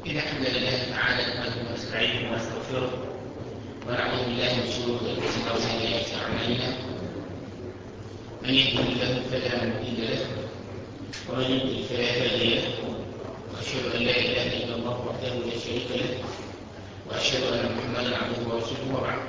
إن الحمد لله تعالى نحمده ونستعينه ونستغفره ونعوذ بالله من شرور أنفسنا وسيئات أعمالنا من يهده الله فلا مضل له ومن يضلل فلا هادي له وأشهد أن لا إله إلا الله وحده لا شريك له وأشهد أن محمدا عبده ورسوله وبعد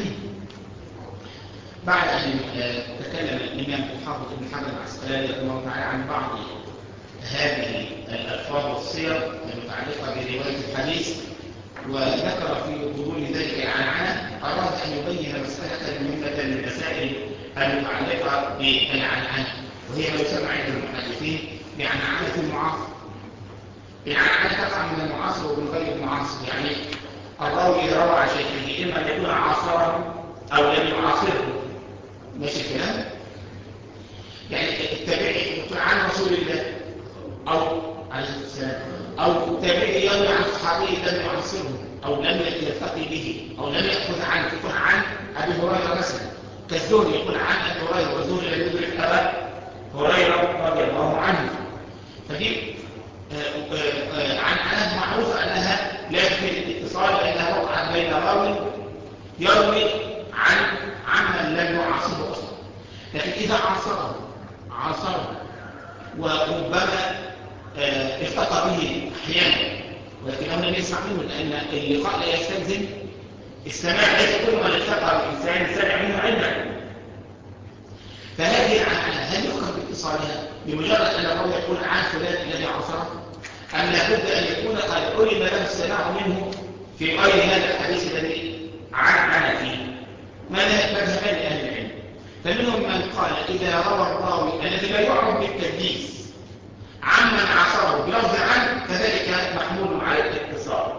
بعد أن تكلم الإمام الحافظ ابن حجر العسقلاني رحمه الله تعالى عن بعض هذه الألفاظ والصيغ المتعلقة برواية الحديث وذكر في ظهور ذلك العنعنة أراد أن يبين مسألة مهمة من المسائل المتعلقة بالعنعنة وهي ما يسمى عند المحدثين بعنعنة المعاصر العنعنة تقع من المعاصر ومن غير المعاصر يعني الراوي إذا روى عن شيخه إما أن يكون عاصره أو لم يعاصره ماشي الكلام يعني التابعي يقول عن رسول الله أو عليه السلام أو التابعي يروي عن صحابي لم يعاصره أو لم يلتقي به أو لم يأخذ عنه يقول عن أبي هريرة مثلا كالزهري يقول عن أبي هريرة والزهري لم يدرك أبا هريرة رضي الله عنه فدي عن عنها معروفة أنها لا يكفي الاتصال لأنها وقعت بين راوي يروي عن عمن لم يعاصره أصلا لكن إذا عاصره عاصره وربما التقى به أحيانا ولكنه لم يسمع منه لأن اللقاء لا يستلزم السماع ليس كل من التقى بالإنسان سمع منه علما فهذه العنعنة هل يؤخذ باتصالها بمجرد أن الراوي يقول عن فلان الذي عاصره أم لابد أن يكون قد علم له السماع منه في غير هذا الحديث الذي عن فيه مذهبان لأهل العلم فمنهم من قال إذا روى الراوي الذي لا يعرف بالتدليس عمن عصره بلفظ عنه فذلك محمول على الاتصال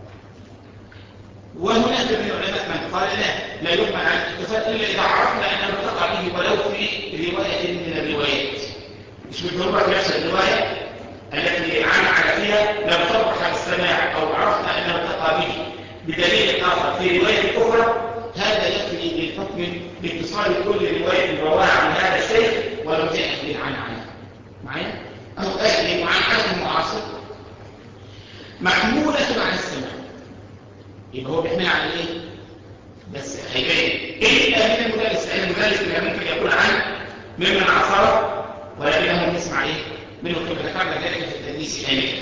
وهناك من العلماء من قال لا لا يحمل على الاتصال إلا إذا عرفنا أنه تقع به ولو في رواية من الروايات مش بالضرورة نفس الرواية التي عن على فيها لم تصرح السماع أو عرفنا أنه تقع به بدليل آخر في رواية أخرى هذا يكفي للحكم باتصال كل رواية رواها عن هذا الشيخ ولو جاءت به عن عنه معايا؟ أو أهل معاناة المعاصر محمولة على السماع يبقى هو بيحمل على ايه؟ بس هيبين إلا من المدرس لأن المدرس اللي ممكن يقول عن ممن عصره ولكنه لم يسمع ايه؟ منه كما ذكرنا ذلك في التدريس آنفا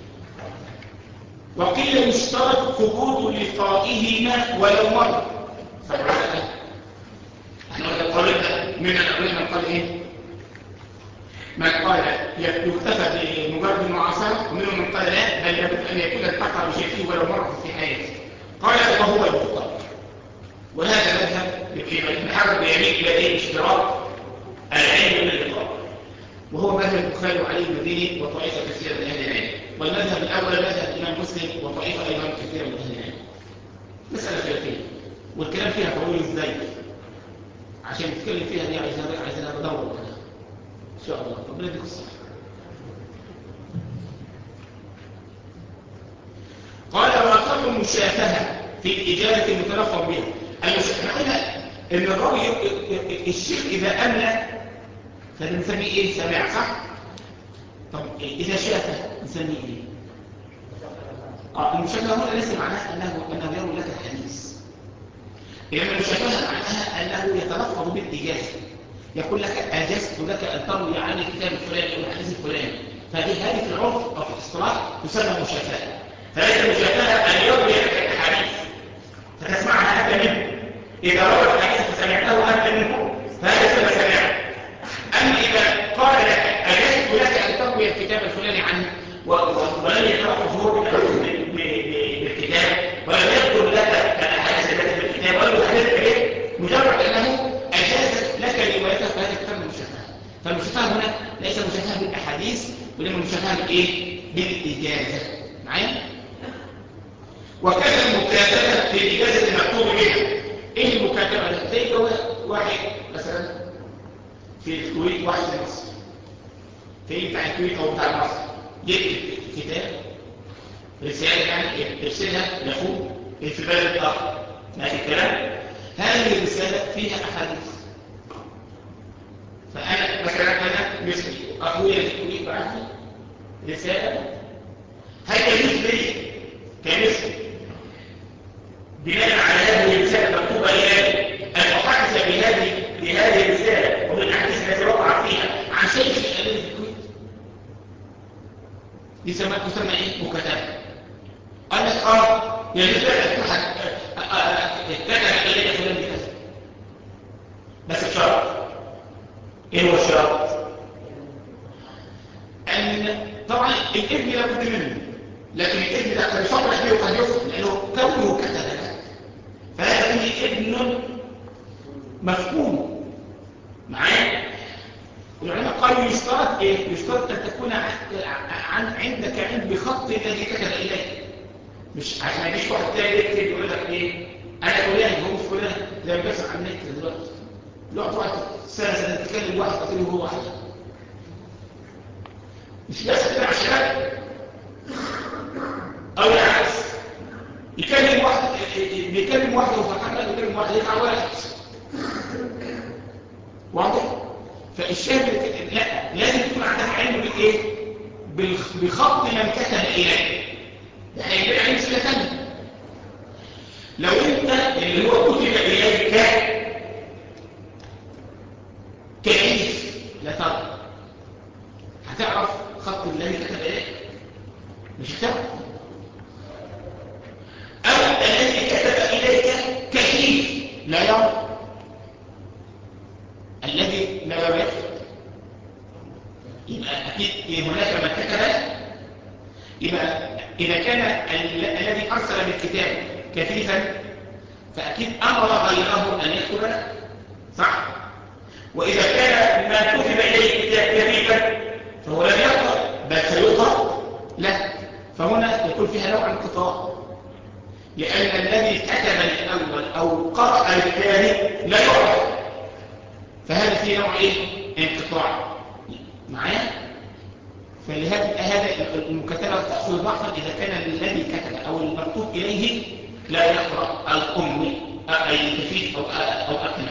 وقيل يشترط ثبوت لقائهما ولو مرة فالرأى احنا قلنا قولنا من الأولين من قال ايه؟ من قال يكتفى بمجرد المعاصرة ومنهم من قال لا بل لابد أن يكون التقى بشيء ولو مرة في حياته قال وهو المختار وهذا مذهب ابن حجر بيميل إلى ايه اشتراط العلم من اللقاء وهو مذهب البخاري وعلي المديني وطائفة كثيرة من أهل العلم والمذهب الأول مذهب الإمام مسلم وطائفة أيضا كثيرة من أهل العلم مسألة خلافية والكلام فيها طويل ازاي عشان نتكلم فيها دي عايزين عايزين ندور ولا ان شاء الله ربنا يديك الصحه قال واقام المشافهه في الاجابه المتلفظ بها المشافهه قلنا ان الراوي الشيخ اذا املى فبنسميه ايه سماع صح طب اذا شافه نسميه ايه اه المشافهه هنا ليس معناها انه انه يروي لك الحديث إنما المشافهه معناها انه يتلفظ بالاجازه يقول لك أجزت لك أن تروي عن الكتاب الفلاني أو الحديث الفلاني فهذه هذه في العرف أو في الاصطلاح تسمى مشافهة فليس المشافهة أن يروي لك الحديث فتسمعها أنت منه إذا روى الحديث فسمعته أنت منه فهذا يسمى سماع أما إذا قال لك أجزت لك أن تروي الكتاب الفلاني عنه ولم يتلفظ هو بالكتاب ولم يذكر لك الأحاديث التي في الكتاب ولم يحدثك به مجرد أنه أجاز لك روايته فهذا تسمى المشافهه فالمشافهه هنا ليس مشافهه بالاحاديث وانما مشافهه بالايه بالاجازه معايا وكذا المكاتبه في الاجازه المكتوب بها ايه المكاتبه زي واحد مثلا في الكويت واحد في مصر في بتاع الكويت او بتاع مصر يكتب كتاب رساله يعني يرسلها لاخوه في البلد الاخر ماشي الكلام هذه الرساله فيها احاديث فأنا مثلا أنا مثلي أخويا في الكويت بعث رسالة هل يجوز لي دي يسمى تسمى ايه مكاتبه قال لك اه يعني فعلا واحد كتب الي فلان بكذا بس بشرط ايه هو الشرط ان طبعا الابن لابد منه لكن الابن ده قد يصرح به وقد يفهم لانه كونه كتب لك فهذا فيه ابن مفهوم معايا العلماء قالوا يشترط ايه يشترط ان تكون عن عندك علم بخط الذي كتب اليك مش عشان ما يجيش واحد تاني يكتب يقول لك ايه انا فلان هو مش فلان زي ما بيحصل على النت دلوقتي يقعد واحد سنه سنه تتكلم واحد قتله هو واحد مش بس كده عشان او العكس يكلم واحد بيكلم واحد وفرحان لا بيكلم واحد يطلع واحد واضح فالشاهد لا لازم يكون عندك علم بالايه بخط من كتب اليك ده هيبقى علم سنه ثانيه لو انت اللي هو كتب اليك كيف لا ترى هتعرف خط الذي كتب اليك مش هتعرف او الذي كتب اليك كيف لا يرى الذي لا يكتب يبقى اكيد هناك من كتب يبقى اذا كان الذي ارسل بالكتاب كثيفا فاكيد امر غيره ان يكتب له صح واذا كان ما كتب اليه الكتاب كثيفا فهو لم يقرا بل سيقرا لا فهنا يكون فيها نوع انقطاع لان الذي كتب الاول او قرا الثاني لا يعرف فهذا فيه نوع ايه انقطاع معايا فلهذا هذا المكاتبه تحصل ضعفا اذا كان الذي كتب او المكتوب اليه لا يقرا الامي اي كفيف او او اقنع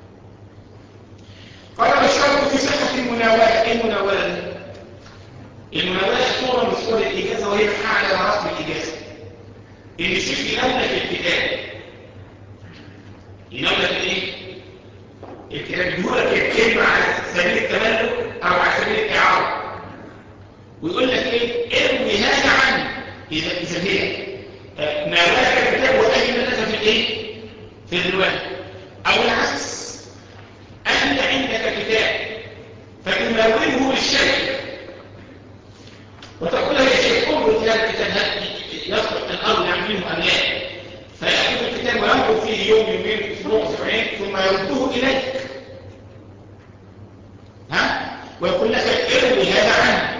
قال الشرط في صحه المناوله ايه المناوله دي المناوله صوره من صور الاجازه وهي اعلى مراتب الاجازه ان الشيخ يملك الكتاب يملك ايه الكتاب يقول لك الكلمة على سبيل التملك أو على سبيل الإعارة ويقول لك إيه ارمي هذا عنه إذا إذا هي ناولك الكتاب وأي لك في الإيه؟ في الرواية أو العكس أنت عندك كتاب فتناوله للشيخ وتقول له يا شيخ انظر في هذا الكتاب هل يصلح الأمر نعمل منه أم لا فيأخذ الكتاب وينظر فيه يوم يومين أسبوع أسبوعين ثم يرده إليك ها ويقول لك ارمي هذا عنه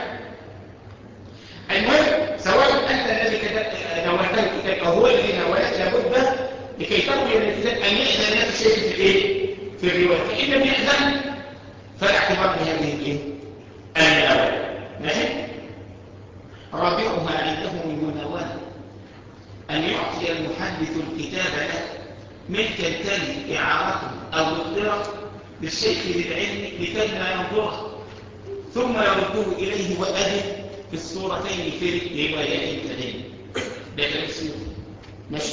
المهم سواء أنت الذي ناولته الكتاب أو هو الذي ناولك لابد لكي تروي من الكتاب أن يأذن لك الشيخ في الإيه؟ في الرواية فإن لم يأذن فلا اعتبار بهذه الإيه؟ المناولة ماشي؟ رابعها عنده المناولة أن يعطي المحدث الكتاب له ملكا تلي إعارته أو اقترق للشيخ للعلم لكي لا ينظره ثم يرده إليه وأذن في الصورتين في روايات الكلام ده كلام السيوطي ماشي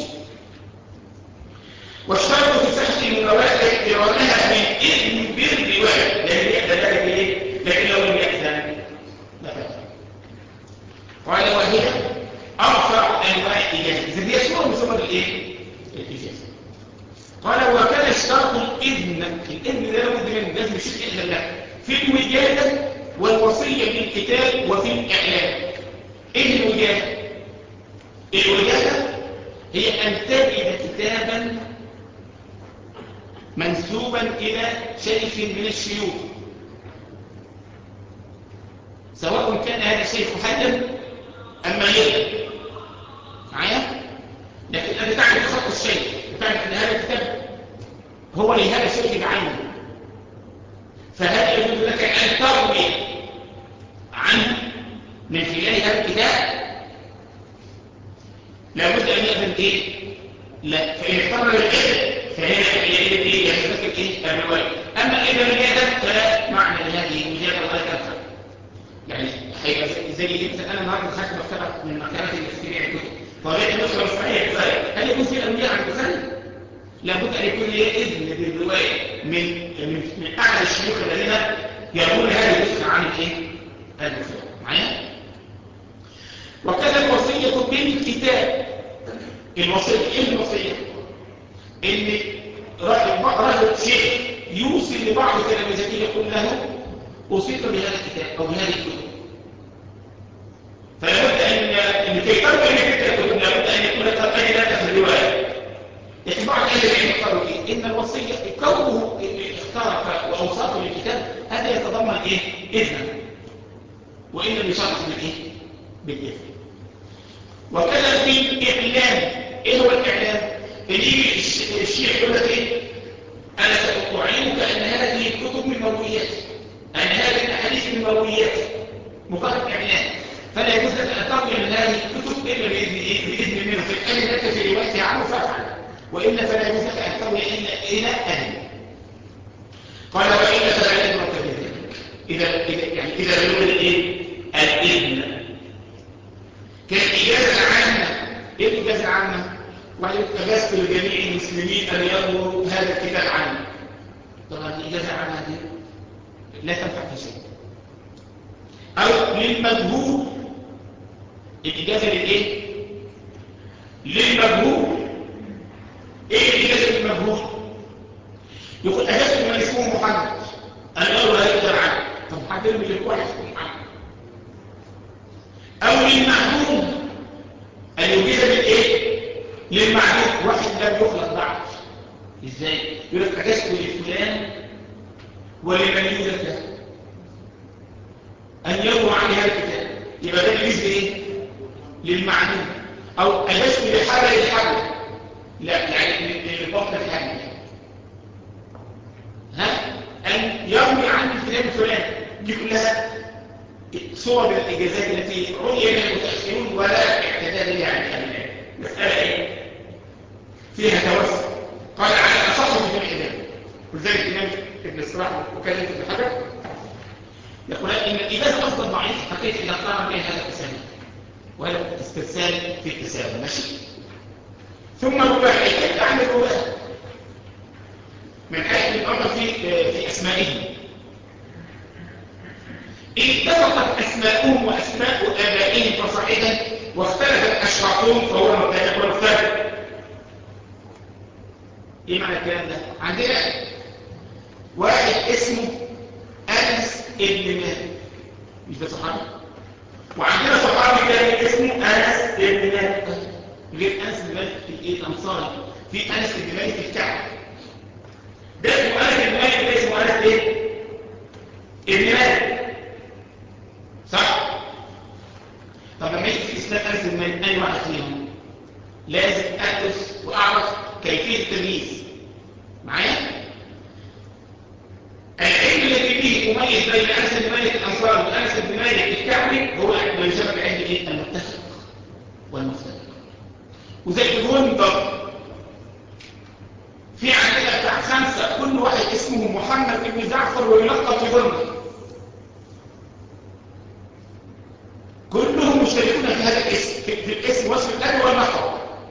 والشرط في صحة المناولة إرادها بالإذن بالرواية لأن يأذن ذلك إيه؟ لكن لو لم يأذن لا فاتح قال وهي أرفع أنواع الإجازة إذا دي صورة من صور الإيه؟ الإجازة قال وكان اشترط الإذن الإذن ده لابد منه لازم الشيخ يأذن له في الوجادة والوصية بالكتاب وفي الإعلام إيه الوجادة؟ الوجادة هي أن تجد كتابا منسوبا إلى شيخ من الشيوخ سواء كان هذا الشيخ حيا أم ميتا معايا؟ لكن أنت تعرف خط الشيخ تعرف أن هذا الكتاب هو لهذا الشيخ بعينه فهذا يجوز لك أن تروي عنه من خلال هذا الكتاب لابد أن يأذن إيه؟ لا فإن اختار الإذن فهي يجب إيه؟ يجب إيه؟ الرواية أما إذا لم يأذن فلا معنى لهذه المجابة ولا تنفع يعني هيبقى زي مثلا أنا النهارده دخلت مكتبة من المكتبات اللي في بيع الكتب فوجدت نسخة مصرية البخاري هل يكون في الأنبياء عن البخاري؟ لابد أن يكون لي إذن بالرواية من من من أعلى الشيوخ الذين يروون هذه النسخة عن الإيه؟ البخاري معايا؟ بالكتاب الوصية ايه الوصية ان رجل شيخ يوصي لبعض تلاميذته يقول له أوصيك بهذا الكتاب أو بهذه الكتب فلابد أن لكي ترجع إلى الكتاب لابد أن يكون قد أجل لك في الرواية لكن بعض أهل العلم قالوا إيه؟ إن الوصية كونه اختار وأوصاته للكتاب هذا يتضمن إيه؟ إذنا وإن بشرط بالإيه؟ بالإذن وكذا في الإعلام إيه هو الإعلام؟ اللي الشيخ يقول لك إيه؟ أنا سأطعمك أن هذه الكتب من مروياتي أن هذه الأحاديث من مروياتي مقابل إعلان فلا يجوز لك أن تروي من هذه الكتب إلا بإذن إيه؟ بإذن منه في الآن لك في روايتي عنه فافعل وإلا فلا يجوز لك أن تروي إلا إلى أهل قال وإلا فلا يجوز لك ذلك إذا إذا يعني إذا بنقول الإيه؟ الإذن كانت إجازة عامة إيه الإجازة العامة؟ وعليك أجازت لجميع المسلمين أن يروا هذا الكتاب عنه طبعا الإجازة عنها دي لا تنفع في شيء أو للمجهول الإجازة للإيه؟ للمجهول إيه الإجازة للمجهول؟ يقول أجازت من اسمه محمد أن يروا هذا الكتاب عنه طب حد يرمي للكوع اسمه محمد أو للمعلوم أن يجيز بالإيه؟ للمعلوم واحد لم يخلق بعد ازاي يقول لك اجازته لفلان ولمن يوجد له ان يروى عن هذا الكتاب يبقى ده يجوز ايه للمعلوم او اجازته لحاله الحمل لا يعني لبطن الحمل ها ان يروي عن فلان فلان دي كلها صور من الاجازات التي رؤي منها المتاخرون ولا اعتداد لها عن اهل مساله ايه فيها توسع قال على أصح من جميع ذلك ولذلك الإمام ابن الصلاح وكلمة ابن حجر يقول إن الإجازة أفضل ضعيف فكيف إذا قام بها هذا التسامي وهذا استرسال في التسامي ماشي ثم رباعي كيف أعمل رباعي من حيث الأمر في في أسمائهم إن اتفقت أسماؤهم وأسماء آبائهم فصاعدا واختلفت أشراطهم فهو المبتدأ والمختلف ايه معنى الكلام ده عندنا واحد اسمه انس ابن مالك مش ده صحابي وعندنا صحابي تاني اسمه انس ابن مالك غير انس بن مالك في الايه الانصاري في انس ابن مالك في الكعبه ده اسمه انس ابن مالك ده اسمه انس ايه ابن مالك صح طب لما يجي في اسلام انس ابن مالك اي واحد فيهم لازم ادرس واعرف كيفية التمييز معايا العلم الذي به أميز بين أنس بن مالك الأنصار وأنس بن مالك الكعبي هو ما يسمى بعلم ايه المتفق والمختلف وزي الغندر في عندنا بتاع خمسة كل واحد اسمه محمد بن جعفر ويلقب في غندر كلهم مشتركون في هذا الاسم في الاسم واسم الأب والنحو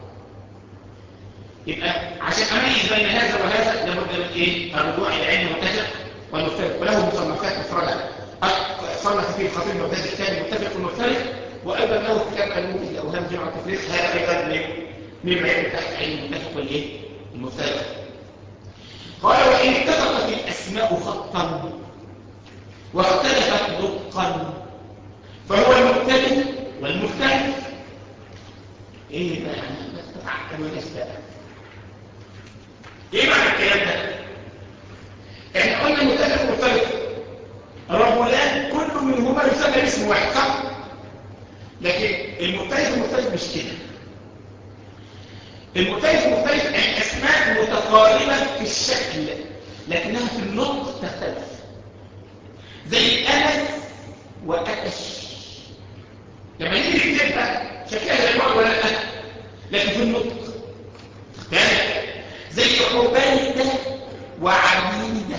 يبقى عشان اميز بين هذا وهذا لابد من ايه الرجوع الى علم المتفق والمختلف وله مصنفات مفرده صنف فيه الخطيب بغداد كتاب المتفق والمختلف وايضا له كتاب الموجي الاوهام جمع التفريق هذا ايضا من من علم تحت علم المتفق والايه المختلف قال وان اتفقت الاسماء خطا واختلفت نطقا فهو المختلف والمختلف ايه بقى يعني تتعقد ونسبه ايه معنى الكلام ده احنا قلنا متفق مختلف رجلان كل منهما يسمى باسم واحد صح لكن المختلف المختلف مش كده المختلف مختلف الاسماء متقاربه في الشكل لكنها في النطق تختلف زي انس واتش لما نيجي نكتبها شكلها زي بعض ولا لا لكن في النطق تختلف زي عبيدة وعبيدة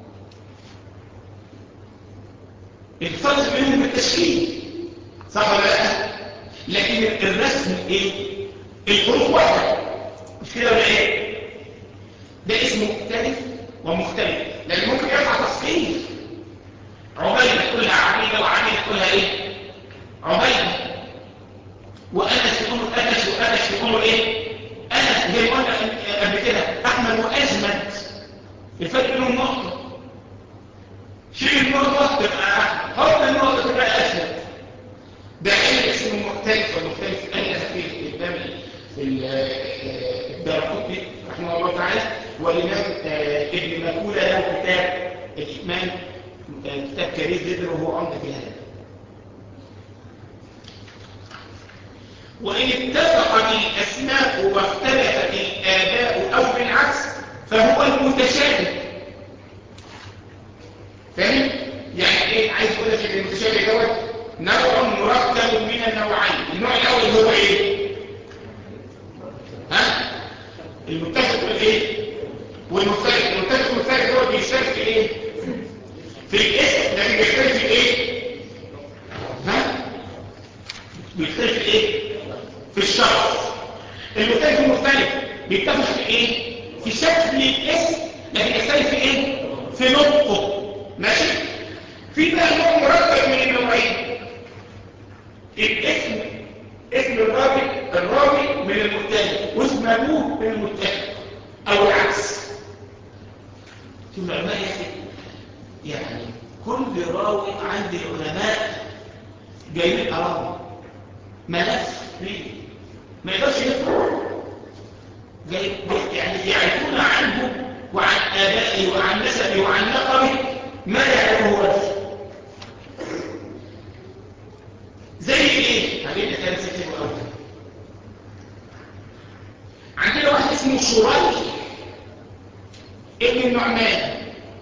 الفرق بينهم التشكيل صح ولا لا لكن الرسم ايه الحروف واحدة مش كده ولا ايه ده اسم مختلف ومختلف لان ممكن يرفع تصحيح عبيدة كلها عبيدة وعبيدة كلها ايه عبيدة وانس يكون أحمد الفرق بينهم نقطة شيل النقطة تبقى أحمد حط النقطة تبقى أسد ده علم اسمه مختلف والمختلف أين في قدام الدرقطي رحمه الله تعالى والإمام ابن مكولة له كتاب الإمام كتاب كريم جدا وهو عمدة في هذا وإن اتفقت الأسماء واختلفت الآباء أو بالعكس فهو المتشابه فاهم؟ يعني إيه عايز أقول لك المتشابه دوت نوع مركب من النوعين النوع الأول هو إيه؟ ها؟ المتفق والإيه؟ والمختلف المتفق والمختلف هو بيشترك في إيه؟ في الاسم لكن بيختلف في إيه؟ ها؟ بيختلف في إيه؟ في الشخص المختلف المختلف بيتفق في ايه في شكل الاسم لكن يختلف في ايه في نطقه ماشي في بقى نوع مركب من النوعين الاسم اسم الراوي الراوي من المختلف واسم ابوه من المتفق او العكس شوف العلماء يعني كل راوي عند العلماء جايبين اراوي ملف ليه ما يقدرش يفهم يعني يعرفون عنه وعن آبائه وعن نسبه وعن نقبه ما يعرفه نفسه زي ايه؟ هجيب كان سكتب أول عندنا واحد اسمه شريح ابن النعمان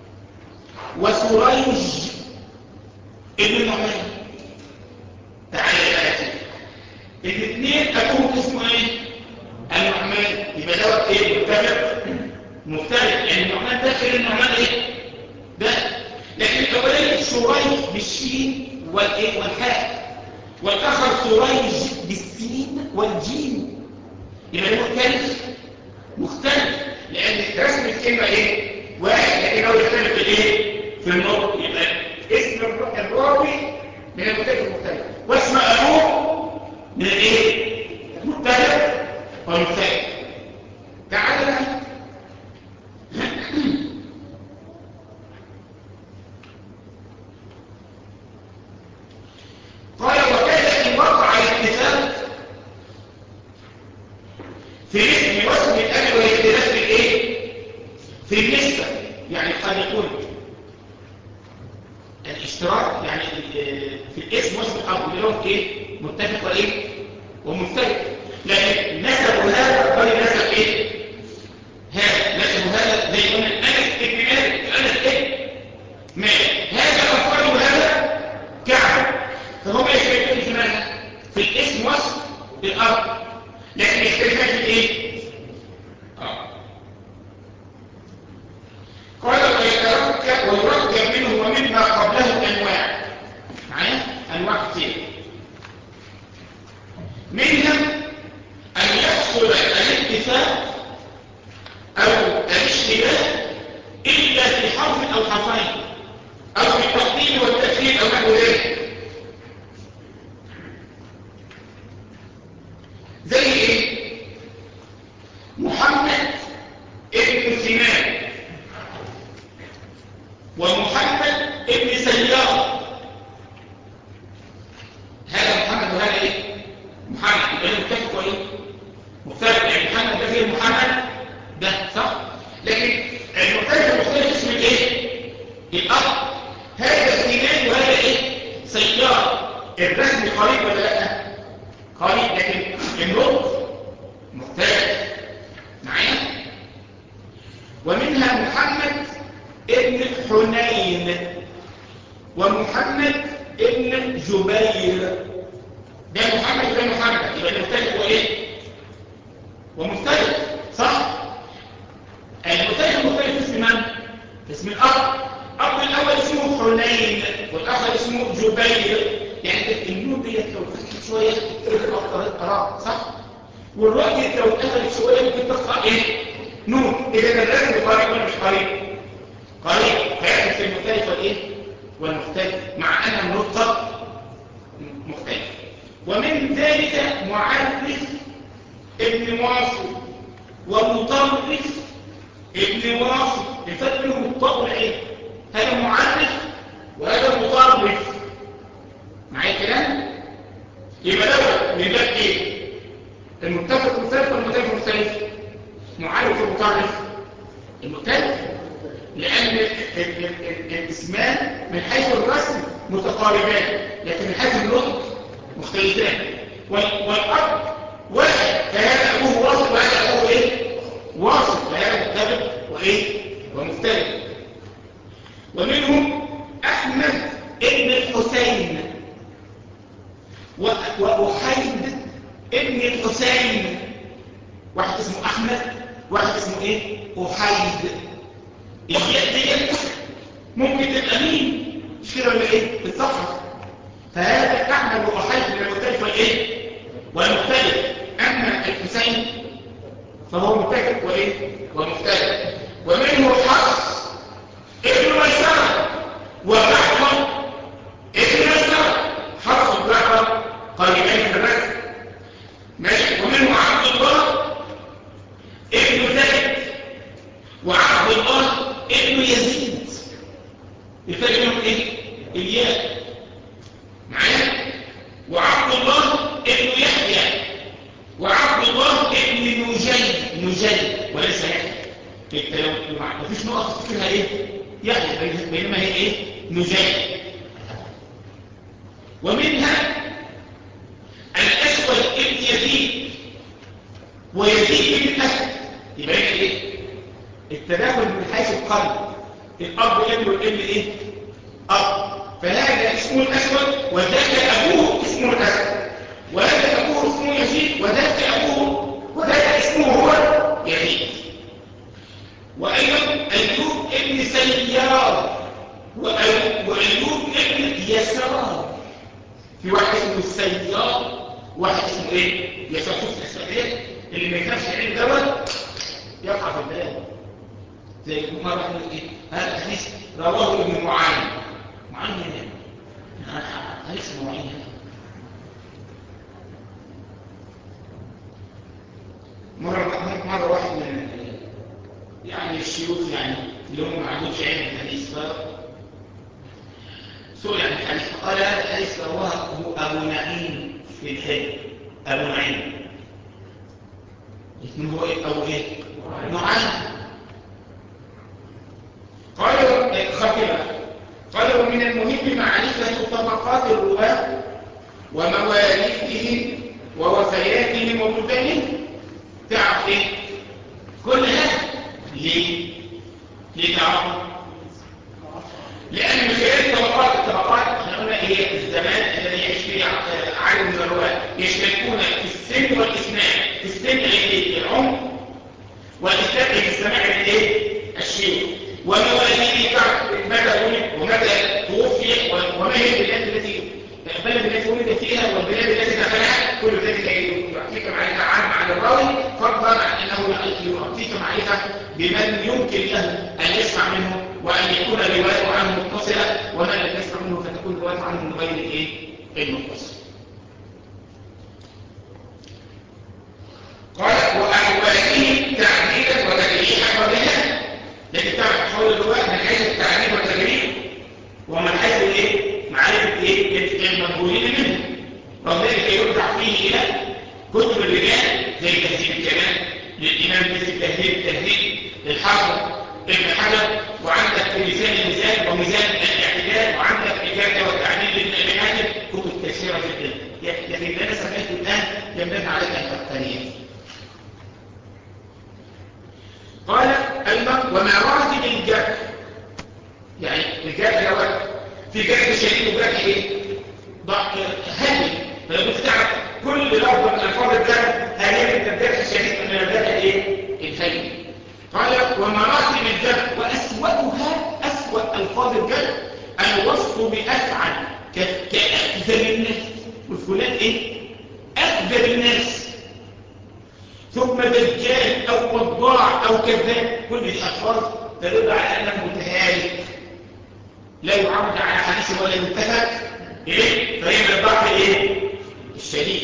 وسريج ابن النعمان تعالى يا الاثنين ابوهم اسمه ايه النعمان يبقى دوت ايه متفق مختلف يعني النعمان ده غير النعمان ايه ده لكن الاولاني شريح بالشين والايه والحاء والاخر سريج بالسين والجيم يبقى ده مختلف مختلف لان رسم الكلمه ايه واحد لكن هو يختلف في الايه في النطق يبقى اسم الراوي من المختلف المختلف واسم ابوه من الايه متفق ومختلف تعال بقى قال وكذا ان وقع الاتفاق في اسم واسم الاب واختلاف في الايه في النسبه يعني قد يكون الاشتراك يعني في الاسم واسم الاب اللي هو ايه متفق وايه ومختلف لكن نسب هذا غير نسب ايه هذا نسب هذا زي قلنا انس ابن مالك انس ابن مالك هذا افضل هذا كعب فهم يختلفون في ماذا في الاسم وصف الارض لكن يختلفون في الايه اه قال ويتركب ويركب منه ومما قبله انواع معايا انواع كتير منها أن يحصل الاتفاق أو الاشتباه إلا في حرف أو حرفين أو في التقديم والتأخير أو نحو ذلك زي إيه؟ محمد ابن سنان ومحمد ابن سيار هذا محمد وهذا إيه؟ محمد يبقى متفق وايه مختلف يعني محمد ده غير محمد ده صح لكن المختلف المختلف اسم الايه الاب هذا سنان وهذا ايه سياره الرسم قريب ولا لا قريب لكن النطق مختلف معايا ومنها محمد ابن حنين ومحمد ابن جبير ده محمد وده محمد يبقى المختلف هو ايه ومختلف صح المختلف المختلف اسم من اسم الاب اب الاول اسمه حنين والاخر اسمه جبير يعني النون ديت لو فتحت شويه تقرا قراءه صح والراء ديت لو اتقفلت شويه ممكن تقرا ايه نون اذا الرسم قريب ولا مش قريب قريب فيحدث في المختلف والايه والمختلف مع ان النطق مختلف ومن ذلك معرف ابن معاصر ومطرف ابن واللي واصل الفرق بينهم الطاء والعين هذا معرف وهذا مطرف معايا الكلام يبقى دوت من باب ايه المتفق مختلف ولا المختلف مختلف معرف ومطرف المختلف لان الاسمان من حيث الرسم متقاربان لكن من حيث النطق مختلفان والاب واحد فهذا ابوه واصل وهذا ابوه ايه واصل فهذا مختلف وايه ومختلف ومنهم احمد ابن الحسين وحيد ابن الحسين واحد اسمه احمد واحد اسمه ايه احيد الياء ديت ممكن تبقى مين مش كده ولا ايه في الصفحه فهذا احمد واحيد من المختلف والايه والمختلف اما الحسين فهو متفق وايه ومختلف ومنه حفص ابن ميسره وجعفر ابن ميسره حفص وجعفر قريبين في الرسم ماشي ومنه عبد الله ابن زيد وعبد الله ابن يزيد الفرق بينهم ايه الياء معايا وعبد الله ابن يحيى وعبد الله ابن نجي نجي وليس يحيى في الكلام مفيش نقطه تفتكرها ايه يحيى بينما هي ايه نجي ومنها الاسود ابن يزيد ويزيد ابن اسد يبقى هنا ايه التداخل من حيث القلب الاب ابن والابن ايه اب فهذا اسمه الاسود وذاك ابوه اسمه الاسود وهذا ابوه اسمه يزيد وذاك ابوه وذاك اسمه هو يزيد وايضا ايوب ابن سيار وايوب ابن يسار في واحد اسمه السيار واحد اسمه ايه يسار شوف الاسماء اللي ما يفهمش العلم دوت يقع في البلاد زي مرة يقول ايه هذا الحديث رواه ابن معين معين هنا ليس معين مرة مرة واحد من يعني الشيوخ يعني اللي هم ما عندهمش علم الحديث ف سئل عن الحديث فقال هذا الحديث رواه ابو نعيم في الحلم ابو نعيم اسمه هو ايه ابو ايه نعيم قالوا خطبة قالوا من المهم معرفة طبقات الرواة ومواليدهم ووفياتهم وبلدانهم تعرف ايه كل هذا ليه ليه تعرفوا لان من خلال الطبقات الطبقات احنا قلنا هي الزمان الذي يعيش فيه عدد من الرواه يشتركون في السن والاسنان في السن الايه العمر والاسنان في السماع الايه الشيوخ ومواليده تعرف متى ولد ومتى توفي وما هي البلاد التي البلد التي ولد فيها والبلاد التي دخلها كل ذلك يعطيك معرفة عامة عن الراوي فضلا عن انه يعطيك معرفة بمن يمكن له ان يسمع منه وان يكون روايته عنه متصلة ومن لم يسمع منه فتكون روايته عنه من غير الايه المتصل قال وأموالهم تعديدا وتجريحا وبناء لكن تعرف حول الرواية من حيث التعديل والتجريح ومن حيث ايه معرفة ايه المنبوذين منه وذلك يرجع فيه الى كتب الرجال زي تهذيب الكلام للامام مثل تهذيب التهذيب للحافظ ابن حجر وعندك ميزان الميزان وميزان الاعتدال وعندك الاجابه والتعديل لابن ابي حاتم كتب كثيره في العلم لكن اللي انا سمعته الان ينبغي عليك ان تقتنيه قال ايضا ومراتب الجرح يعني الجرح يا ولد في جرح شديد وجرح ايه ضعف هدي فلو كنت تعرف كل لفظ من الفاظ الجرح هل انت الجرح الشديد من الجرح ايه الهدي قال ومراتب الجرح واسوأها اسوأ الفاظ الجرح الوصف بافعل كاكذب الناس وفلان ايه اكذب الناس ثم دجال او وضاع او كذاب كل الالفاظ تدل على انه متهالك لا يعرض على حديث ولا يتفق ايه فهي من الضعف ايه الشديد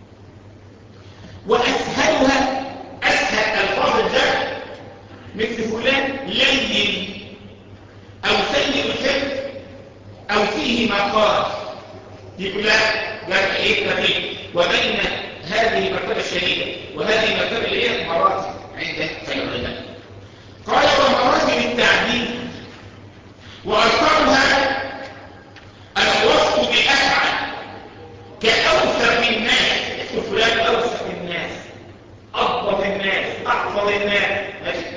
واسهلها اسهل الفاظ الجرح مثل فلان لين أو سيء الحفظ أو فيه مقال دي كلها جمع إيه تفريق وبين هذه المرتبة الشديدة وهذه المرتبة اللي هي مراتب عند العلماء قال ومراتب التعديل وأشهرها الوصف بأفعل كأوثق الناس فلان أوثق الناس أضبط الناس أحفظ الناس ماشي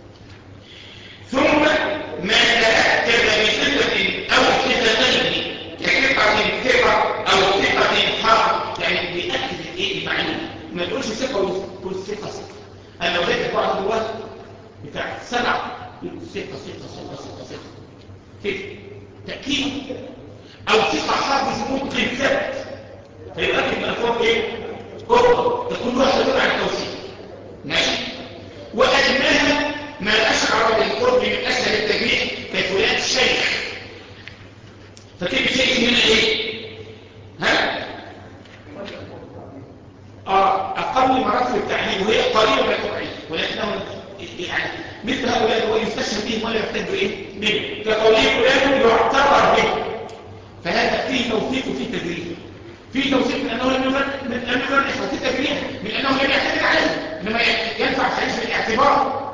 ثم ما تأكد بصفة أو صفتين كثقة ثقة أو ثقة حق يعني بيأكد الإيه المعلومة ما تقولش ثقة وتقول ثقة ثقة أنا لو لقيت بعض الوقت بتاع سبعة يقول ثقة ثقة ثقة ثقة ثقة كده تأكيد أو ثقة حافظ ممكن ثبت فيؤكد من الفوق إيه؟ كفر تكون واحدة تبع التوثيق ماشي وأدناها ما أشعر بالقرب من أسهل التجميع كفلان شيخ فكيف شيخ هنا إيه؟ ها؟ آه أقل مراتب التعليم وهي قليلة من التوعية ولكنه يعني مثل هؤلاء هو يستشهد بهم ولا يحتاج إيه؟ منه كقوله فلان يعتبر به فهذا فيه توثيق وفيه تدريب في توثيق من أنه لم يفرق من أنه يفرق وفي تجريح من أنه لم يعتمد عليه إنما ينفع تعيش بالاعتبار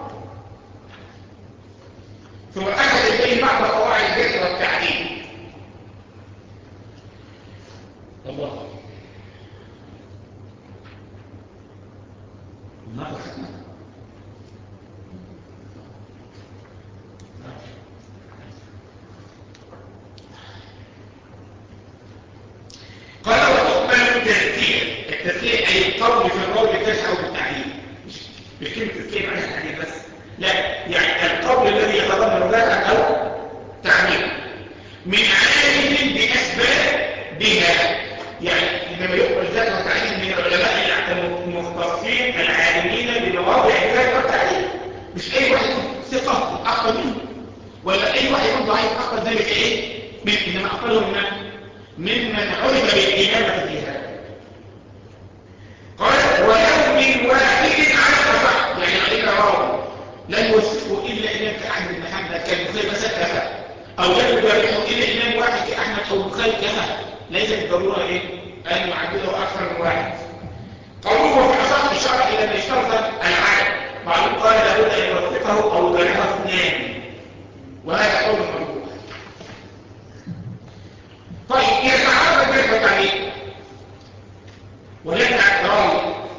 ثم أخذ إليه بعض قواعد الجد والتعليم الله ما فتحنا قال وتقبل التذكير التذكير أي القول في القول بالكشف أو بالتعليم مش مش كلمة تذكير معناها تعليم بس لا يعني القول الذي يتضمن ذلك أو تعليم من عالم بأسباب بها يعني إنما يقبل ذلك والتعليم من العلماء المختصين العالمين بمواضع ذلك والتعليم مش أي واحد ثقة أقل منه ولا أي واحد يكون ضعيف أقل ذلك إيه من إنما أقله من ممن عرف بالإمامة فيها قال ويوم واحد على الصح يعني عليك راوي لا يوثقه إلا إمام كأحمد بن حنبل كالبخاري مثلا كفى أو لا يجرحه إلا إمام واحد كأحمد أو البخاري كفى ليس بالضرورة إيه أن يعدله أكثر من واحد قوله في أصح إشارة إلى أن يشترط العدد معلوم قال لابد أن يوثقه أو يجرحه اثنان وهذا قول مرجوح طيب يتعرض كيف التعليم ولكن راوي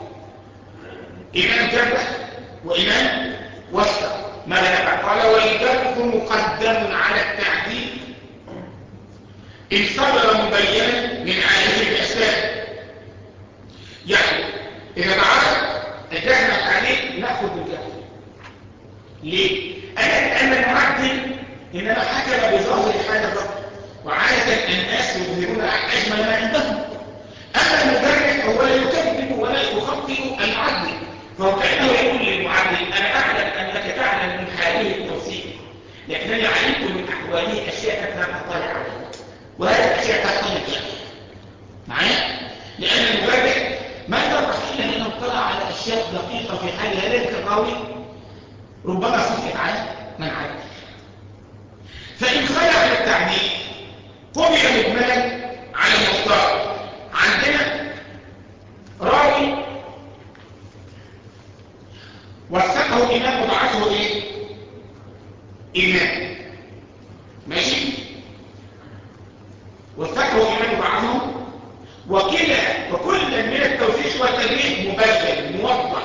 إمام جبح وإمام وسط ماذا نفعل قال والجرح مقدم على التعديل إن صدر مبينا من عالم الأسباب يعني إذا تعرض الجهل التعليم نأخذ بالجهل ليه؟ أن المعدل إنما حكم بظاهر حال الرب وعادة الناس يظهرون أجمل ما عندهم أما المدرس هو لا يكذب ولا يخطئ المعدل فهو كأنه يقول للمعدل أنا أعلم أنك تعلم من حاله التوثيق لكنني علمت من أحواله أشياء لم أطلع عليها وهذه الأشياء تحتاج الجهل معايا؟ لأن المدرس ما يفرح إلا أنه اطلع على أشياء دقيقة في حال ذلك الراوي ربما صفت على من عدل فإن خلع التعديل قبل مجملا على المختار عندنا راوي وثقه إمام وضعته إيه؟ إمام ماشي؟ وثقه إمام وضعته وكلا وكل من التوثيق والتدريب مبين موضح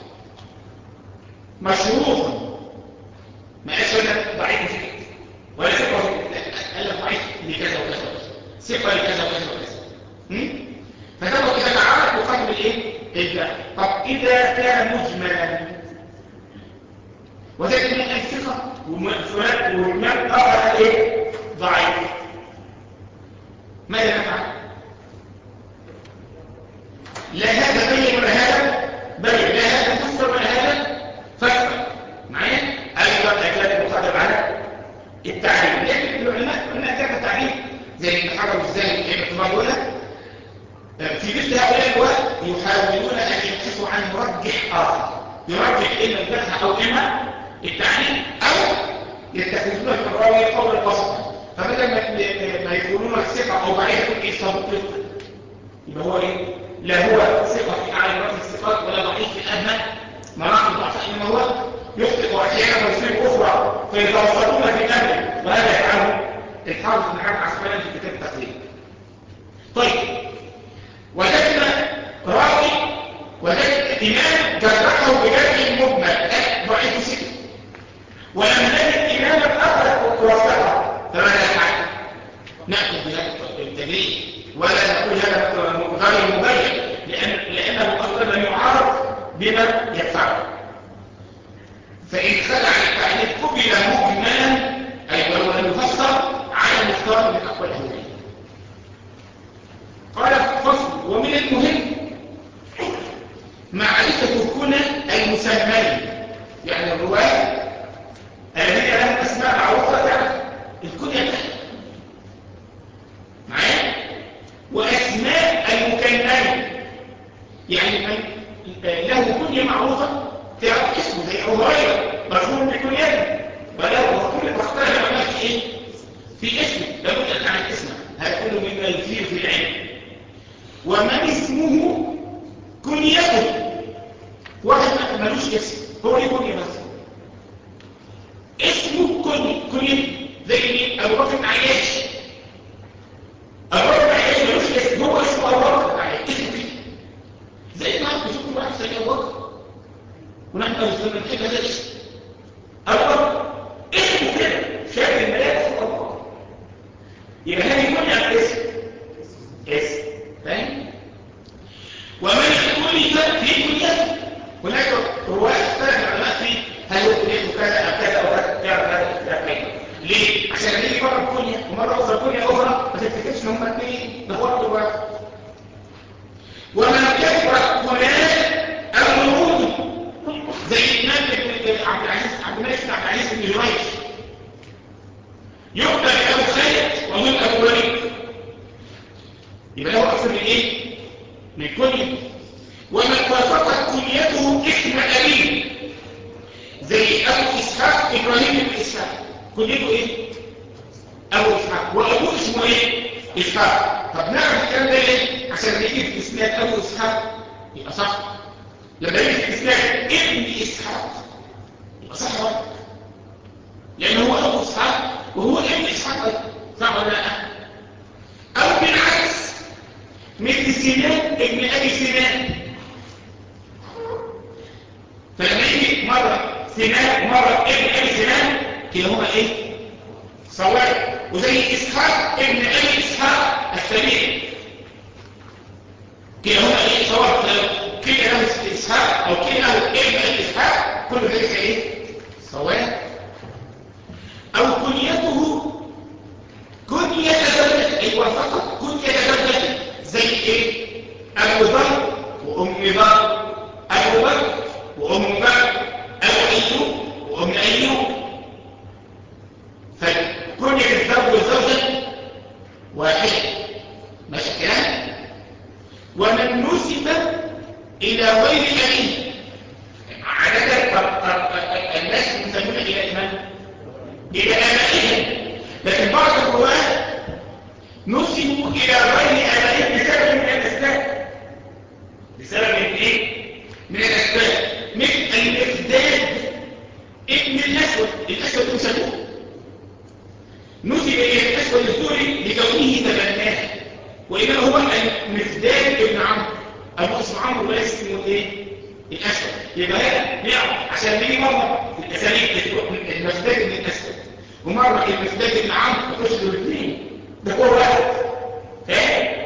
مشروط ما أسفل ضعيف فيه ولا ثقة قال لك ضعيف لكذا وكذا ثقة لكذا وكذا وكذا فده إذا تعرف بقدر الإيه؟ الجهل طب إذا كان مجملا وذلك من الثقة وفلان وفلان آخر إيه؟ ضعيف ماذا نفعل؟ لا هذا بين ولا هذا بين لا هذا فسر ولا هذا فسر معايا؟ أيضا أجلات مقدم على التعليم لكن العلماء قلنا كيف التعليم زي ابن حجر والزاني ابن الله يقول في مثل هؤلاء الوقت يحاولون ان يبحثوا عن مرجح اخر يرجح اما الفتح او اما التعليم يتخذون في الراوي قول الوسط فبدل ما ما يقولون الثقة أو بعيد يقول إيه صدوق يخطئ يبقى هو إيه؟ لا هو ثقة في أعلى مراتب الثقات ولا ضعيف في أدنى مراحل الضعف إنما هو يخطئ وأحيانا ويصيب أخرى فيتوسطون في أمره وهذا يفعله الحافظ بن حجر عسقلاني في كتاب التقريب طيب وجدنا راوي وجدنا إمام جرحه بجرح مجمل ضعيف سكت ولم نجد إماما أخر وثقه فماذا نفعل؟ نأخذ بهذا التجريد ولا نقول هذا غير مبين لأن لأنه أصلا لم يعارض بما يدفعه فإن خلع التعليق قبل مجملا أي ولو لم يفسر على مختار من أقوال العلم قال فصل ومن المهم معرفة كنى المسمين يعني الرواية الذين لهم أسماء معروفة تعرف الكنية بتاعتها معايا وأسماء المكنين يعني من له كنية معروفة تعرف اسمه زي أبو هريرة مشهور بكنيته وله كل مختلف العلماء في إيه؟ في اسمه لابد أن تعرف اسمه هذا كله مما يثير في العلم ومن اسمه كنيته واحد ملوش اسم هو ليه كنية بس اسمه كنية كنية زي ابو بكر بن عياش ابو بكر بن عياش ملوش اسم هو اسمه ابو بكر بن عياش اسمه كده زي ما انت شفت واحد زي ابو بكر ونحن نسمى نحب هذا الاسم ابو بكر اسمه كده شاف الملاك اسمه ابو بكر يبقى هذه كنية على الاسم اسم فاهم ومن كنية في كنيته هناك رواية اختلف العلماء في هل هو كنيته كذا أو كذا أو كذا كذا كذا كذا ليه؟ عشان يجي مرة كنية ومرة أخرى كنية أخرى ما تفتكرش إن هما اثنين ده هو واحد واحد ومن كثر كناه أو نموذج زي الإمام عبد العزيز عبد الملك بن عبد العزيز بن جريج يقبل أبو خالد ومن أبو وليد يبقى له أكثر من إيه؟ من كنية ومن وافقت كنيته اسم أبيه زي أبو إسحاق إبراهيم بن إسحاق كنيته إيه؟ أبو إسحاق وأبوه اسمه إيه؟ إسحاق طب نعرف الكلام ده ليه؟ عشان نيجي في إسناد أبو إسحاق يبقى صح لما يجي في إسناد ابن إسحاق يبقى صح ولا لأن هو أبو إسحاق وهو ابن إسحاق أيضا صح ولا لا؟ أو بالعكس مثل سنان ابن أبي سنان فلما يجي مرة سنان ومرة ابن أبي سنان كلاهما إيه؟ صواب وزي إسحاق ابن أبي إسحاق السبيل كلاهما إيه؟ صواب كلا له إسحاق أو كلا له ابن أبي إسحاق كل ذلك إيه؟ صواب أو كنيته كنية زوجته أيوة فقط كنية زوجته زي إيه؟ أبو ذر وأم ذر أبو بكر وأم بكر أبو أيوب وأم أيوب فكنية الزوج والزوجة واحد ماشي الكلام ومن نسب إلى غير أبيه عادة الناس يسمون إلى إمام إلى آبائهم لكن بعض الرواة نسبوا إلى غير آبائهم بسبب من الأسباب بسبب من إيه؟ من الأسباب مثل الإفداد ابن الأسود الأسود مسلوه نسب إلى الأسود السوري لكونه تبناه وإنما هو المفداد ابن عمرو أبو اسمه عمرو وليس اسمه إيه؟ الأسود يبقى هنا نعرف عشان نيجي مرة في الأساليب المفداد ابن الأسود ومرة المفداد ابن عمرو تقصدوا الاثنين ده هو واحد فاهم؟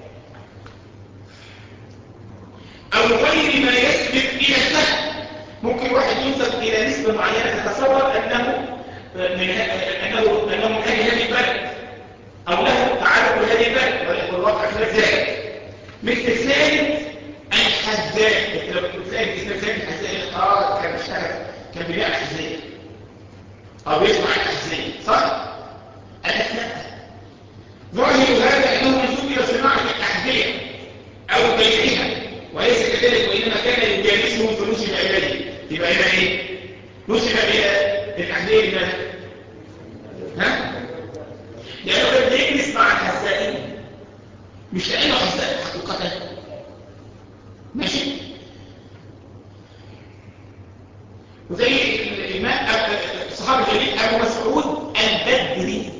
أو غير ما يسبق إلى السهل ممكن واحد ينسب إلى نسبة معينة تتصور أنه من أنه أنه من أهل هذه البلد أو له تعلق بهذه البلد والواقع خلاف ذلك مثل ثالث الحذاء لو كنت تلاقي اسم ثالث الحذاء اه كان بيشتغل كان بيبيع الحذاء أو بيسمع الحذاء صح؟ الأسماء ظاهر هذا أنه منسوب إلى صناعة الأحذية أو بيعها وليس كذلك وإنما كان يجالسهم فنسب إليه يبقى هنا إيه؟ نسب إلى الأحذية لماذا؟ ها لانه كان بيجلس مع الحسائين مش لانه حساء حقيقه ماشي وزي الإمام الصحابي الجليل أبو مسعود البدري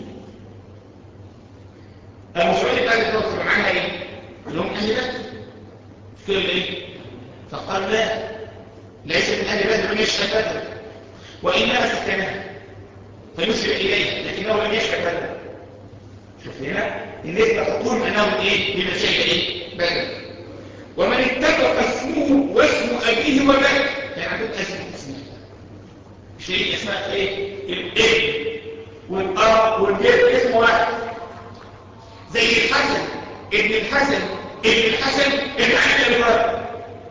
أبو مسعود البدري توصل معاها إيه؟ قال لهم أهل بدر مش كده إيه؟ فقال لا ليس من أهل بدر من يشهد بدر وإنما سكنها فيسرع إليها لكنه لم يشهد بدر شوف هنا النسبة تقول أنه إيه؟ من شهد إيه؟ بدر ومن اتفق اسمه واسم أبيه وبدر كان عندهم أسمه اسمه شيء اسمها ايه الابن والاب والجد اسمه واحد زي الحسن ابن الحسن ابن الحسن ابن علي الرب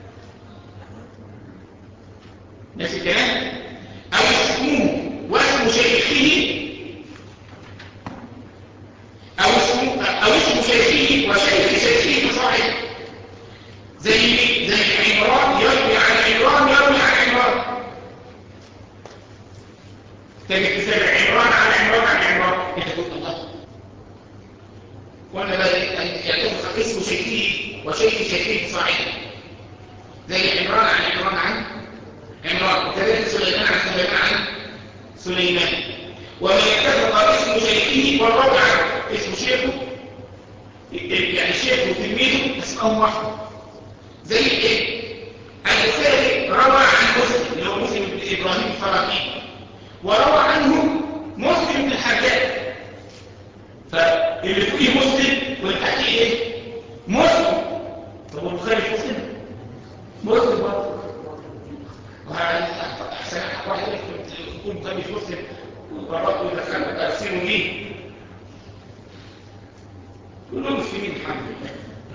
نفس الكلام او اسمه واسم شيخه او اسمه او اسم شيخه وشيخ شيخه صاحب زي زي عمران يروي عن عمران يروي عن عمران تجد تسمع عمران عن عمران عن عمران انت تقول الله وانا بقى يعتبر اسم شيخه وشيخ شيخه صحيح زي عمران عن عمران عن عمران وكذلك سليمان عن سليمان عن سليمان ومن اتفق اسم شيخه والرد عنه اسم شيخه يعني الشيخ وتلميذه اسمهم واحد زي ايه البخاري روى عن مسلم اللي هو مسلم بن ابراهيم الفراقي وروى عنه مسلم بن الحجاج فاللي فيه مسلم والحكي ايه مسلم طب البخاري مش مسلم مسلم برضه احسن واحد يكون البخاري مش مسلم وقرأت ودخلت تأثيره ليه كلهم مسلمين الحمد لله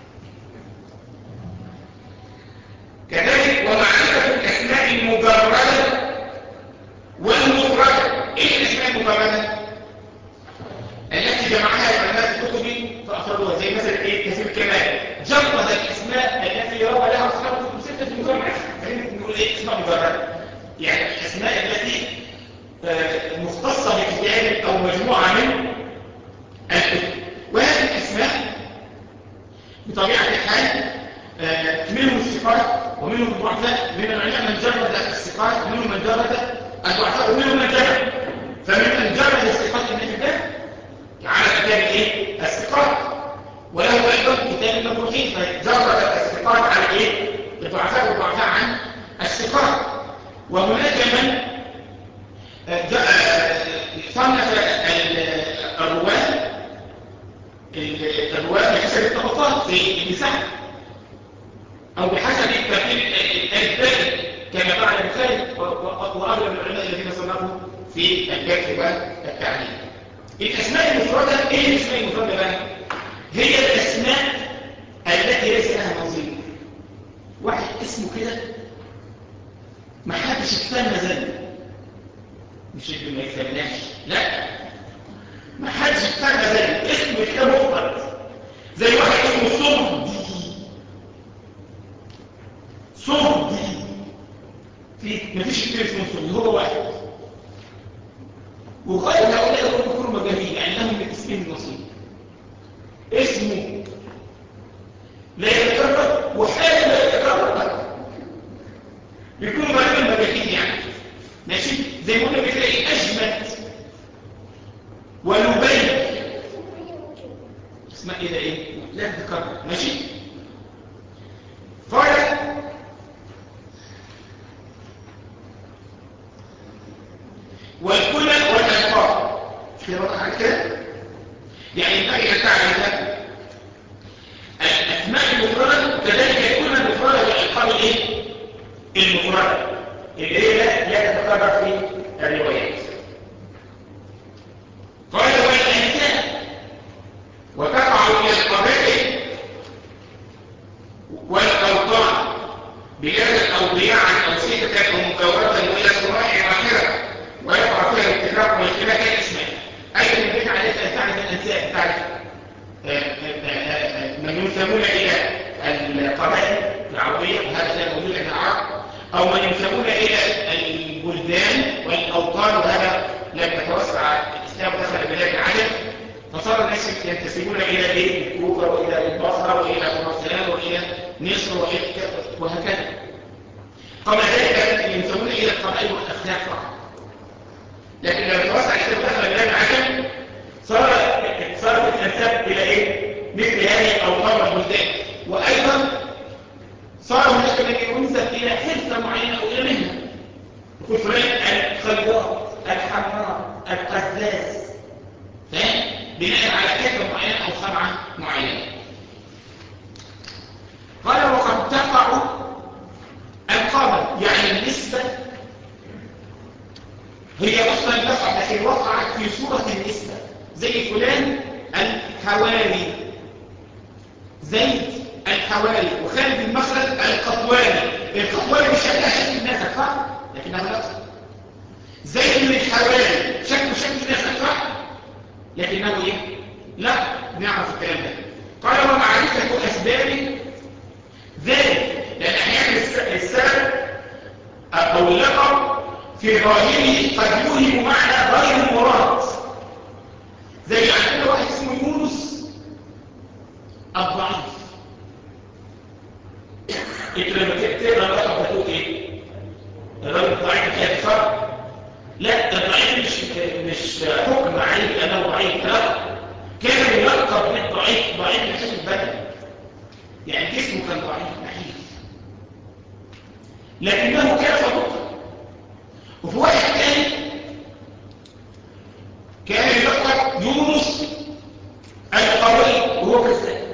كذلك ومعرفة الأسماء المجردة والمفردة ايه الاسماء المفردة التي جمعها العلماء في الكتب فافردوها زي مثلا ايه كثير كمال جرد الاسماء التي روى لها اصحاب الكتب سته في المجرد خلينا نقول ايه اسماء مجرده يعني الاسماء التي مختصه بكتاب او مجموعه من الكتب وهذه الاسماء بطبيعه الحال منهم الثقات ومنهم الضعفاء من العلماء من جرد الثقات ومنهم من جرد الضعفاء ومنهم من جرد فمن من جرد الثقات من ده على كتاب الايه الثقات وله ايضا كتاب المجروحين فجرد الثقات على ايه الضعفاء والضعفاء عن الثقات وهناك من صنف الرواه الرواه بحسب الطبقات زي ابن سعد او بحسب الترتيب الثاني كما فعل البخاري واغلب العلماء الذين صنفوا في الجرح والتعليم الاسماء المفرده ايه الاسماء المفرده بقى هي الاسماء التي ليس لها نظير واحد اسمه كده ما حدش اهتم زيه مش اللي ما يهتمناش لا ما حدش اهتم زيه اسمه كده مفرد زي واحد اسمه صبدي صبدي في مفيش كتير اسمه صبدي هو واحد وغير هؤلاء هم كلهم مجاهيل يعني لهم من اسمين النصيب اسمه لا يتكرر وحاله لا يتكرر بيكونوا غالبا مجاهيل يعني ماشي زي ما قلنا بتلاقي اجمد ولبيك اسمها ايه ده ايه لا تتكرر ماشي قال والكنى والألقاب في وضع عن كده يعني ينبغي أن تعرف الأسماء المفردة كذلك الكنى المفردة والألقاب الإيه؟ المفردة اللي هي لا لا تتكرر في الروايات قال والأنساب وتقع إلى القبائل والأوطان بلاد أو ضياعا أو سكة أو مكورة وإلى صناع واحدة ويقع فيها الاتفاق والاختلاف الاسماء ايضا ينبغي عليك ان تعرف الانساب تعرف من ينسبون الى القبائل العربيه وهذا كان موجود عند العرب او من ينسبون الى البلدان والاوطان ينتسبون إلى إيه؟ الكوفة وإلى البصرة وإلى خراسان وإلى مصر وإلى وهكذا قبل ذلك ينتسبون إلى القبائل والأخلاق فقط لكن لما توسع الكتاب دخل بلاد العجم صار صارت الأنساب إلى إيه؟ مثل هذه الأوطان والبلدان وأيضا صار هناك من ينسب إلى حرفة معينة أو إلى مهنة يقول فلان الخياط الحمار القزاز فاهم؟ بناء على حرفة معينة أو صنعة معينة قال وقد تقع القامة يعني النسبة هي أصلا تقع لكن وقعت في صورة النسبة زي فلان الحواري زيد الحواري وخالد المخرج القطواني القطواني مش شكلها شكل الناس صح لكنها لا زيد الحواري شكله شكل الناس صح لكنه ايه لا نعرف الكلام ده قال ومعرفة أسباب ذلك لأن أحيانا السبب أو اللقب في ظاهره قد يوهم معنى غير المراد زي عندنا واحد اسمه يونس الضعيف انت لما تقرا اللقب بتقول ايه الراجل الضعيف هيتفرق لا الضعيف مش مش حكم عليه انه ضعيف لا كان يلقب بالضعيف ضعيف من حيث البدن يعني جسمه كان ضعيف نحيف لكنه كان صدوقا وفي واحد تاني كان يلقب يونس القوي وهو كذاب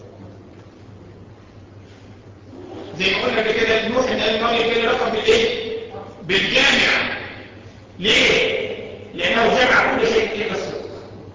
زي ما قلنا قبل كده نوح الالماني كان يلقب بالايه بالجامع ليه لانه جمع كل شيء الا الصدق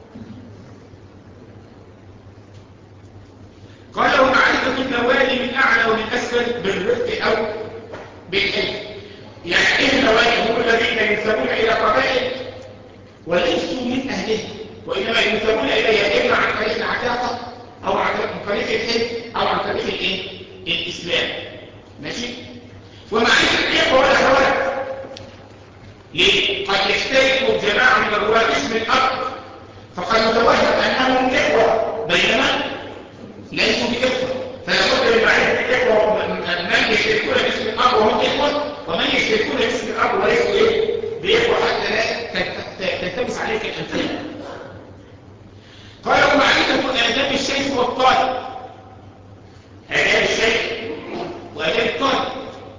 قال ومعرفه النوادي من اعلى ومن اسفل بالرفق او بالحلم يعني ايه النوادي هم الذين ينسبون الى قبائل وليسوا من اهلها وانما ينسبون اليها اما عن طريق العتاقه او عن طريق الحلم او عن طريق الايه الاسلام ماشي ومعرفه الاخوه والاخوات ليه قد يشترك جماعه من الرواه اسم الاب فقد يتوهم انهم اخوه بينما ليسوا باخوه فلا بد من معرفه الاخوه من يشتركون باسم الاب وهم اخوه ومن يشتركون باسم الاب وليسوا ايه باخوه حتى لا تلتبس عليك الامثله قال ومعرفه اداب الشيخ والطالب اداب الشيخ واداب الطالب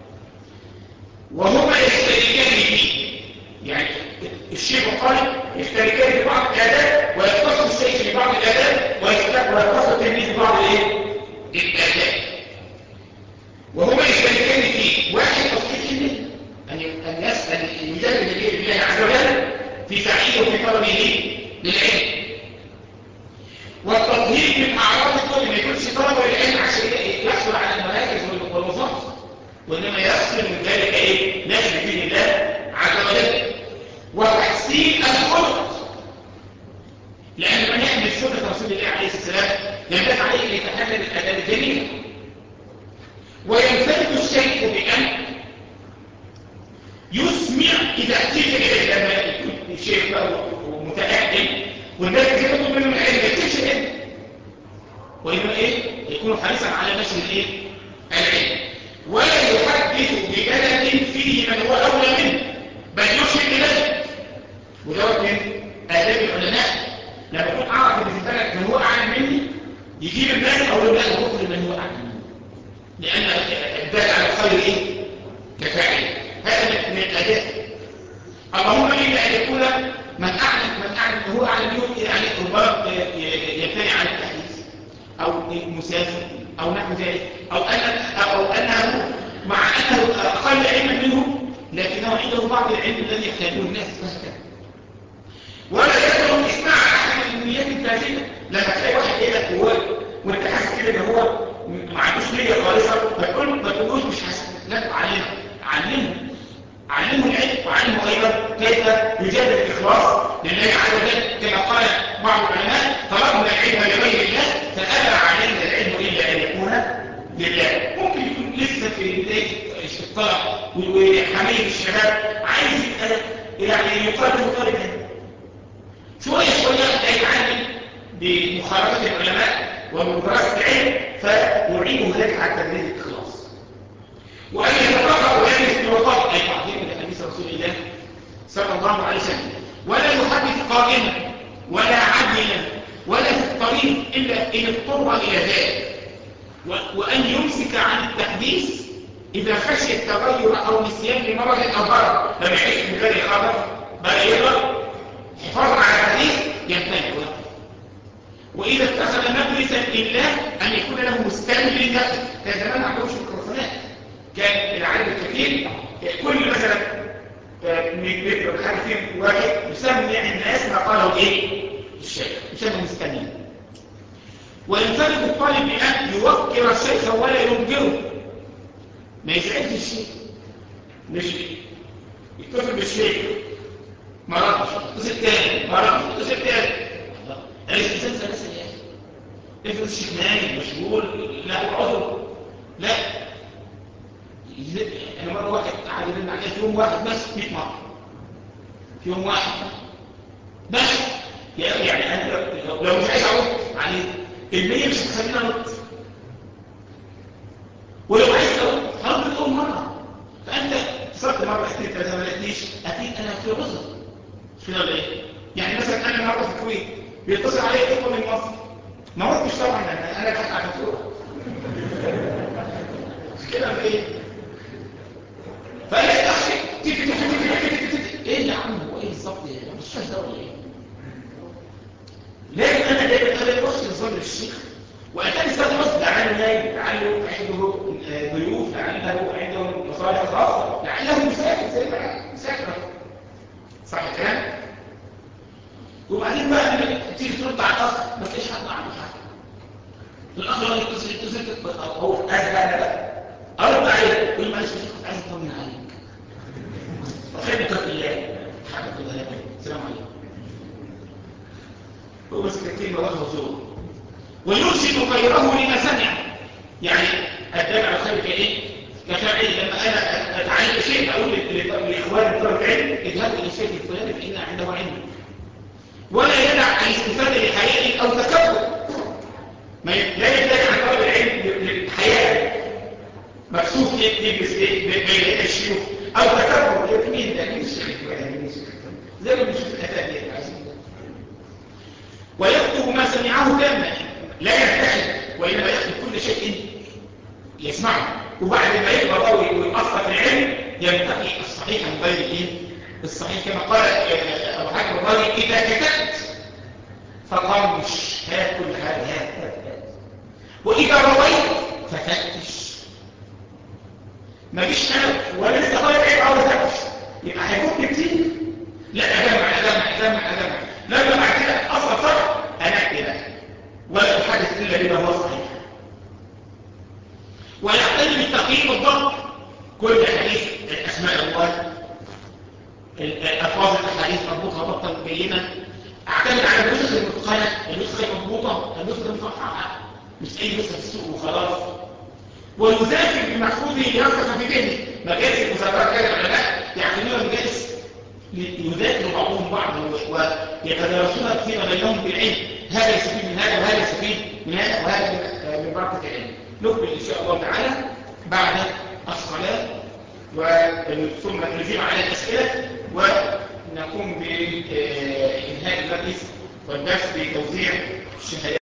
وهما يشتركان فيه يعني الشيخ والطالب يشتركان في بعض الاداب ويختص الشيخ في بعض الاداب ويختص التلميذ في بعض الايه الاداب وهما يشتركان فيه واحد تصحيح النية أن يسأل المجرد الله عز وجل في سعيه وفي طلبه للعلم والتطهير من أعراض الطلب ما يكونش طلبه للعلم عشان يحصل على المراكز والوظائف وإنما يحصل من ذلك إيه؟ نشر دين الله عز وجل وتحسين الخلق لأن من يحمل سنة رسول الله عليه السلام ينبغي عليه أن يتحمل الآداب الجميلة وينفرد الشيخ بأن يسمع إذا احتاج إليه لما يكون الشيخ متأكد والناس بتطلب منه العلم ما يكتبش العلم وإنما إيه؟ يكون حريصا على نشر الإيه؟ العلم ولا يحدث ببلد فيه من هو أولى منه بل يرشد إليه ودوت من آداب العلماء لما يكون أعرف إن في البلد من هو أعلم مني يجيب الناس أو لا يروح لمن هو أعلم مني لأن الدال على الخير إيه؟ كفاعل هذا من الأداء اللهم إلا أن يكون من أعلم من أعلم هو أعلم منه يعني ربما يمتنع عن التحديث أو مسافر أو نحو ذلك أو أن أو أنه مع أنه أقل علما منه لكنه عنده بعض العلم الذي يحتاجه الناس وهكذا ولا يكون اسمع أحد النيات الفاسدة لما تلاقي واحد يقول لك هو وانت حاسس كده ان هو ما عندوش نيه خالصه ما تقول ما تقولوش مش حاسس لا علمه علمه علمه العلم وعلمه ايضا كيف يجدد الاخلاص لله عز وجل كما قال بعض العلماء طلبنا العلم لغير الله فابى علينا العلم الا ان يكون لله ممكن يكون لسه في بدايه الطلب وحميه الشباب عايز يعني يقدم طالب شويه شويه هيتعلم بمخالفة العلماء وبمدرسة العلم فيعينه ذلك على تدريب الإخلاص وأن يتفقه ويجلس بوقت أي تعظيم لحديث رسول الله صلى الله عليه وسلم ولا يحدث قائما ولا عدلا ولا في الطريق إلا إن اضطر إلى ذلك وأن يمسك عن التحديث إذا خشي التغير أو نسيان لمرض أو ضرر لم يعيش من غير خبر بل يقدر حفاظا على الحديث يمتنع وإذا اتخذ مجلسا إلا أن يكون له مستمع للنفس كان زمان ما عندهمش ميكروفونات كان العدد الكثير كل مثلا من متر حاجة فيهم واحد يسمي الناس ما قاله إيه الشيخ يسمى مستمع وينفرد الطالب بأن يوكر الشيخ ولا ينكره ما يزعجش الشيخ مش يتصل بالشيخ ما ردش يتصل تاني ما ردش يتصل تاني الانسان ثلاثة يا اخي افرض الشيخ نايم مشغول لا عذر لا انا مره واحد قعد يرن عليا في يوم واحد بس 100 مره في يوم واحد بس يعني انت لو مش عايز اقول يعني المية مش هتخلينا نرد ولو عايز اقول هرد اول مره فانت اتصلت مره اثنين ثلاثه ما لقيتنيش اكيد انا في عذر مش كده ولا ايه؟ يعني مثلا انا مره في الكويت بيتصل عليا اخوه من مصر ما ردش طبعا لان انا بحث على فاتوره مش كده ولا ايه؟ فقال لي اخي تيجي تيجي تيجي ايه يا عم هو ايه بالظبط مش فاهم ده ولا ايه؟ لكن انا دايما انا بخش نظام الشيخ واتاني استاذ مصر لعله نايم لعله عنده ضيوف لعله عنده مصالح خاصه لعله مسافر زي ما مسافر صح الكلام؟ وبعدين بقى تيجي ترد على الاخ ما تلاقيش حد عنده حاجه الاخ لما يتصل يتصل هو ازهق انا بقى ارد عليه يقول معلش يا شيخ كنت عايز اطمن عليك وخير الله حاجه كلها السلام عليكم هو بس كلمه واخده زور ويرشد غيره لما سمع يعني الدافع الخير كايه كشرعي لما انا اتعلم شيء اقول لاخواني طلبه العلم اذهبوا الى الشيخ الفلاني فان عنده علم ولا يدع الاستفادة لحياء أو تكبر ما لا يحتاج عن طالب العلم للحياء مكسوف يجلس بين يدي الشيوخ أو تكبر يقول مين ده مين الشيخ مين الشيخ زي ما بنشوف الأثار دي ويكتب ما سمعه تاما لا يرتحل وإنما يكتب كل شيء يسمعه وبعد ما يكبر أو ويأثر في العلم ينتقي الصحيح من غير الايه الصحيح كما قال أبو حاتم الرازي إذا كتبت فطنش هات كل حاجة هات هات هات وإذا رويت ففتش ما فيش أنا ولا لسه طالب عيب أو فتش يبقى هيكون كتير لا أجمع أجمع أجمع أجمع لما بعد كده أصلا صح أنا كده ولا أحدث إلا بما هو صحيح ويعتني بالتقييم والضبط كل حديث أسماء الله الألفاظ الأحاديث مربوطة ضبطا بينا أعتمد على النسخة المتقنة النسخة المضبوطة النسخة المصححة مش أي نسخة في السوق وخلاص ويذاكر بمحفوظه ليرسخ في ذهنه مجالس المذاكرات كده العلماء يعتمدون مجالس يذاكر بعضهم بعضا ويتدارسونها فيما بينهم بالعلم هذا يستفيد من هذا وهذا يستفيد من هذا وهذا من بركة العلم نكمل إن شاء الله تعالى بعد الصلاة ثم نجيب على الأسئلة ونقوم بإنهاء المجلس والدرس بتوزيع الشهادات